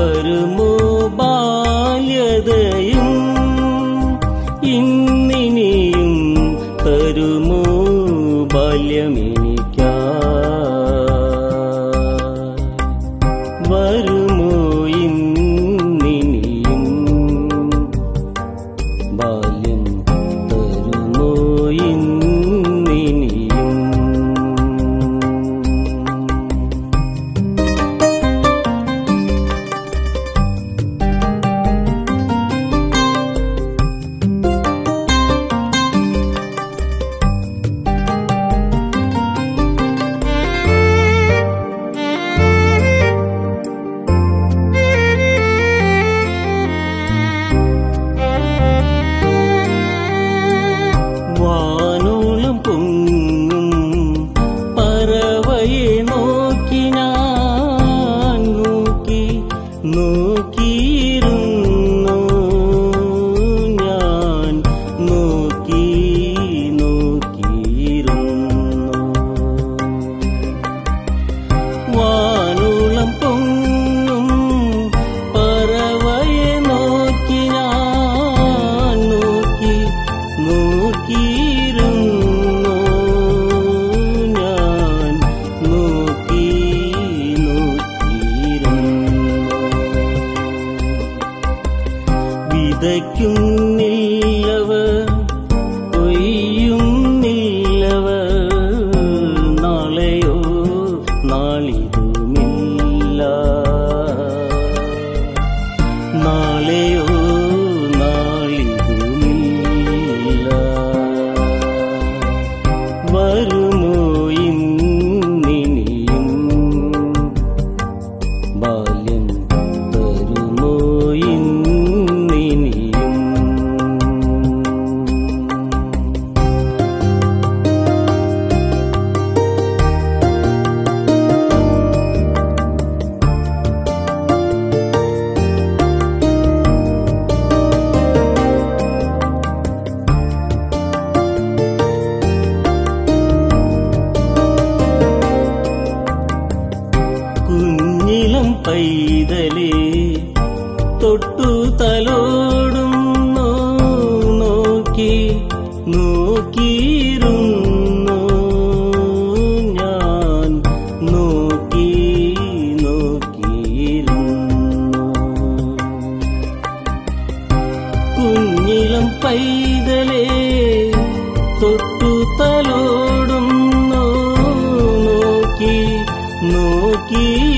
വരുമോ ബാല്യതയും ഇന്നിനിയും തരുമോ ബാല്യമെനിക്കാ വരുമോ ഇന്നിനിയും ബാല്യം തരുമോ ഇന്നിനിയും വാനോളം പൊങ്ങും പറവയെ നോക്കി ഞാൻ നോക്കി നോക്കിയിരുന്നു ഞാൻ നോക്കി നോക്കിയിരുന്നു വാനോളം പൊങ്ങും പറവയെ നോക്കി ഞാൻ നോക്കി നോക്കിയിരുന്നു ഞാൻ നോക്കി നോക്കിയിരുന്നു വിതയ്ക്കുന്നില്ലവർ കൊയ്യുന്നില്ലവർ നാളെയോ നാളിതുമില്ല നാളെയോ നാളിതുമില്ല വരുമോ ഇന്നിനിയും ബാല്യം തരുമോ ഇന്നിനിയും കുഞ്ഞിളം പൈതലേ തൊട്ടു തലോടുന്നു നോക്കി നോക്കിയിരുന്നു ഞാൻ നോക്കി നോക്കിയിരുന്നു കുഞ്ഞിളം പൈതലേ തൊട്ടു തലോടുന്നു നോക്കി നോക്കി